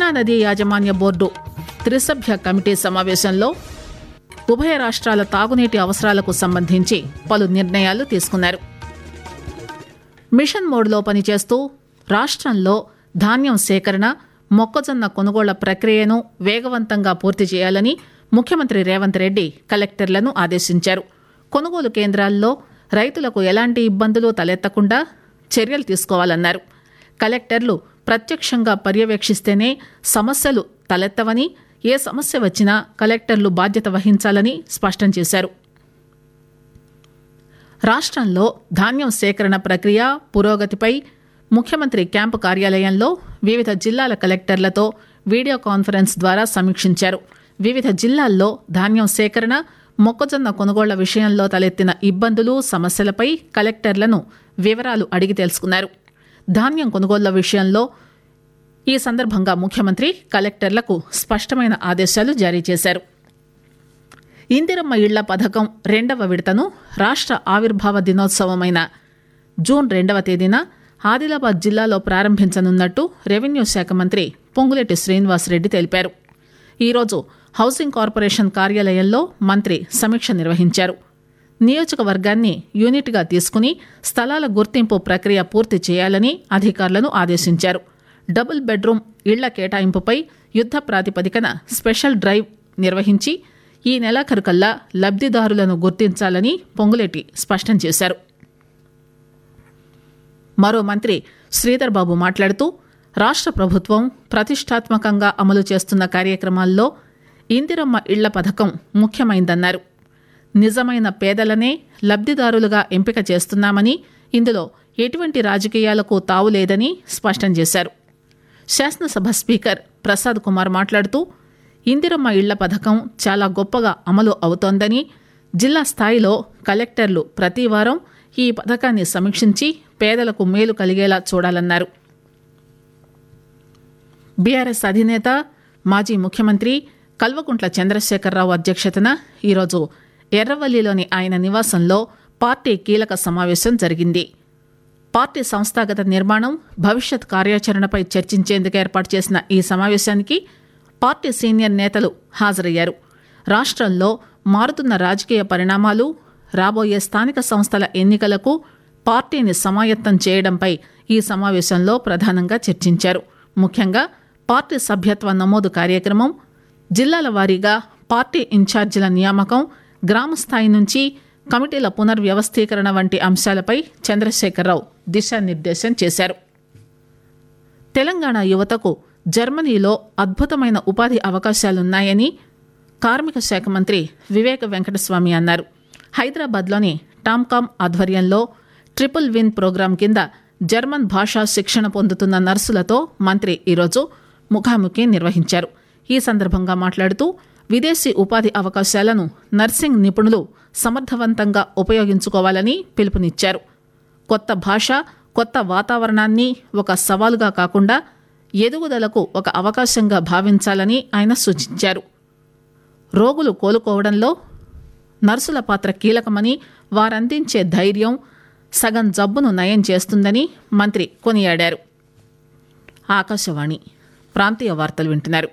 కృష్ణానది యాజమాన్య బోర్డు త్రిసభ్య కమిటీ సమావేశంలో ఉభయ రాష్ట్రాల తాగునీటి అవసరాలకు సంబంధించి పలు నిర్ణయాలు తీసుకున్నారు మిషన్ మోడ్లో పనిచేస్తూ రాష్ట్రంలో ధాన్యం సేకరణ మొక్కజొన్న కొనుగోళ్ల ప్రక్రియను వేగవంతంగా పూర్తి చేయాలని ముఖ్యమంత్రి రేవంత్ రెడ్డి కలెక్టర్లను ఆదేశించారు కొనుగోలు కేంద్రాల్లో రైతులకు ఎలాంటి ఇబ్బందులు తలెత్తకుండా చర్యలు తీసుకోవాలన్నారు కలెక్టర్లు ప్రత్యక్షంగా పర్యవేక్షిస్తేనే సమస్యలు తలెత్తవని ఏ సమస్య వచ్చినా కలెక్టర్లు బాధ్యత వహించాలని స్పష్టం చేశారు రాష్ట్రంలో ధాన్యం సేకరణ ప్రక్రియ పురోగతిపై ముఖ్యమంత్రి క్యాంపు కార్యాలయంలో వివిధ జిల్లాల కలెక్టర్లతో వీడియో కాన్ఫరెన్స్ ద్వారా సమీక్షించారు వివిధ జిల్లాల్లో ధాన్యం సేకరణ మొక్కజొన్న కొనుగోళ్ల విషయంలో తలెత్తిన ఇబ్బందులు సమస్యలపై కలెక్టర్లను వివరాలు అడిగి తెలుసుకున్నారు ధాన్యం కొనుగోళ్ల విషయంలో ఈ సందర్భంగా ముఖ్యమంత్రి కలెక్టర్లకు స్పష్టమైన ఆదేశాలు జారీ చేశారు ఇందిరమ్మ ఇళ్ల పథకం రెండవ విడతను రాష్ట్ర ఆవిర్భావ దినోత్సవమైన జూన్ రెండవ తేదీన ఆదిలాబాద్ జిల్లాలో ప్రారంభించనున్నట్టు రెవెన్యూ శాఖ మంత్రి పొంగులేటి శ్రీనివాసరెడ్డి తెలిపారు ఈరోజు హౌసింగ్ కార్పొరేషన్ కార్యాలయంలో మంత్రి సమీక్ష నిర్వహించారు నియోజకవర్గాన్ని యూనిట్గా తీసుకుని స్థలాల గుర్తింపు ప్రక్రియ పూర్తి చేయాలని అధికారులను ఆదేశించారు డబుల్ బెడ్రూమ్ ఇళ్ల కేటాయింపుపై యుద్ద ప్రాతిపదికన స్పెషల్ డ్రైవ్ నిర్వహించి ఈ నెలాఖరుకల్లా లబ్దిదారులను గుర్తించాలని పొంగులేటి స్పష్టం చేశారు మరో మంత్రి శ్రీధర్ బాబు మాట్లాడుతూ రాష్ట్ర ప్రభుత్వం ప్రతిష్టాత్మకంగా అమలు చేస్తున్న కార్యక్రమాల్లో ఇందిరమ్మ ఇళ్ల పథకం ముఖ్యమైందన్నారు నిజమైన పేదలనే లబ్దిదారులుగా ఎంపిక చేస్తున్నామని ఇందులో ఎటువంటి రాజకీయాలకు తావులేదని స్పష్టం చేశారు శాసనసభ స్పీకర్ ప్రసాద్ కుమార్ మాట్లాడుతూ ఇందిరమ్మ ఇళ్ల పథకం చాలా గొప్పగా అమలు అవుతోందని జిల్లా స్థాయిలో కలెక్టర్లు ప్రతి వారం ఈ పథకాన్ని సమీక్షించి పేదలకు మేలు కలిగేలా చూడాలన్నారు బీఆర్ఎస్ అధినేత మాజీ ముఖ్యమంత్రి కల్వకుంట్ల చంద్రశేఖరరావు అధ్యక్షతన ఈరోజు ఎర్రవల్లిలోని ఆయన నివాసంలో పార్టీ కీలక సమావేశం జరిగింది పార్టీ సంస్థాగత నిర్మాణం భవిష్యత్ కార్యాచరణపై చర్చించేందుకు ఏర్పాటు చేసిన ఈ సమావేశానికి పార్టీ సీనియర్ నేతలు హాజరయ్యారు రాష్ట్రంలో మారుతున్న రాజకీయ పరిణామాలు రాబోయే స్థానిక సంస్థల ఎన్నికలకు పార్టీని సమాయత్తం చేయడంపై ఈ సమావేశంలో ప్రధానంగా చర్చించారు ముఖ్యంగా పార్టీ సభ్యత్వ నమోదు కార్యక్రమం జిల్లాల వారీగా పార్టీ ఇన్ఛార్జీల నియామకం గ్రామ స్థాయి నుంచి కమిటీల పునర్వ్యవస్థీకరణ వంటి అంశాలపై చంద్రశేఖరరావు దిశానిర్దేశం చేశారు తెలంగాణ యువతకు జర్మనీలో అద్భుతమైన ఉపాధి అవకాశాలున్నాయని కార్మిక శాఖ మంత్రి వివేక వెంకటస్వామి అన్నారు హైదరాబాద్లోని టామ్కామ్ ఆధ్వర్యంలో ట్రిపుల్ విన్ ప్రోగ్రాం కింద జర్మన్ భాషా శిక్షణ పొందుతున్న నర్సులతో మంత్రి ఈరోజు ముఖాముఖి నిర్వహించారు ఈ సందర్భంగా మాట్లాడుతూ విదేశీ ఉపాధి అవకాశాలను నర్సింగ్ నిపుణులు సమర్థవంతంగా ఉపయోగించుకోవాలని పిలుపునిచ్చారు కొత్త భాష కొత్త వాతావరణాన్ని ఒక సవాలుగా కాకుండా ఎదుగుదలకు ఒక అవకాశంగా భావించాలని ఆయన సూచించారు రోగులు కోలుకోవడంలో నర్సుల పాత్ర కీలకమని వారందించే ధైర్యం సగం జబ్బును నయం చేస్తుందని మంత్రి కొనియాడారు ఆకాశవాణి ప్రాంతీయ వార్తలు వింటున్నారు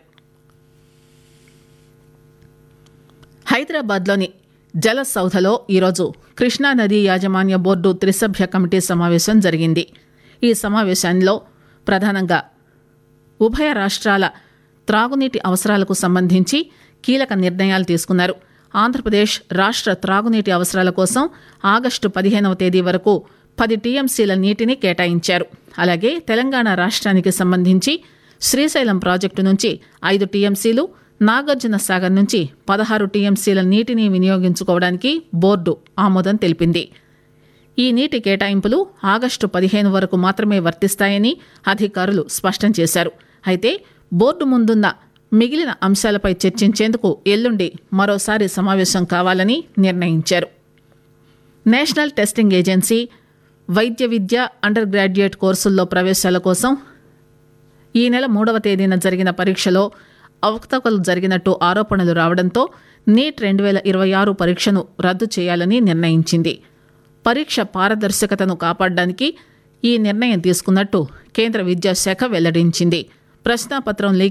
హైదరాబాద్లోని జల సౌధలో ఈరోజు కృష్ణానదీ యాజమాన్య బోర్డు త్రిసభ్య కమిటీ సమావేశం జరిగింది ఈ సమావేశంలో ప్రధానంగా ఉభయ రాష్ట్రాల త్రాగునీటి అవసరాలకు సంబంధించి కీలక నిర్ణయాలు తీసుకున్నారు ఆంధ్రప్రదేశ్ రాష్ట్ర త్రాగునీటి అవసరాల కోసం ఆగస్టు పదిహేనవ తేదీ వరకు పది టీఎంసీల నీటిని కేటాయించారు అలాగే తెలంగాణ రాష్ట్రానికి సంబంధించి శ్రీశైలం ప్రాజెక్టు నుంచి ఐదు టీఎంసీలు నాగార్జున సాగర్ నుంచి పదహారు టీఎంసీల నీటిని వినియోగించుకోవడానికి బోర్డు ఆమోదం తెలిపింది ఈ నీటి కేటాయింపులు ఆగస్టు పదిహేను వరకు మాత్రమే వర్తిస్తాయని అధికారులు స్పష్టం చేశారు అయితే బోర్డు ముందున్న మిగిలిన అంశాలపై చర్చించేందుకు ఎల్లుండి మరోసారి సమావేశం కావాలని నిర్ణయించారు నేషనల్ టెస్టింగ్ ఏజెన్సీ వైద్య విద్య అండర్ గ్రాడ్యుయేట్ కోర్సుల్లో ప్రవేశాల కోసం ఈ నెల మూడవ తేదీన జరిగిన పరీక్షలో అవకతవకలు జరిగినట్టు ఆరోపణలు రావడంతో నీట్ రెండు వేల ఇరవై ఆరు పరీక్షను రద్దు చేయాలని నిర్ణయించింది పరీక్ష పారదర్శకతను కాపాడడానికి ఈ నిర్ణయం తీసుకున్నట్టు కేంద్ర విద్యాశాఖ వెల్లడించింది ప్రశ్నాపత్రం లీక్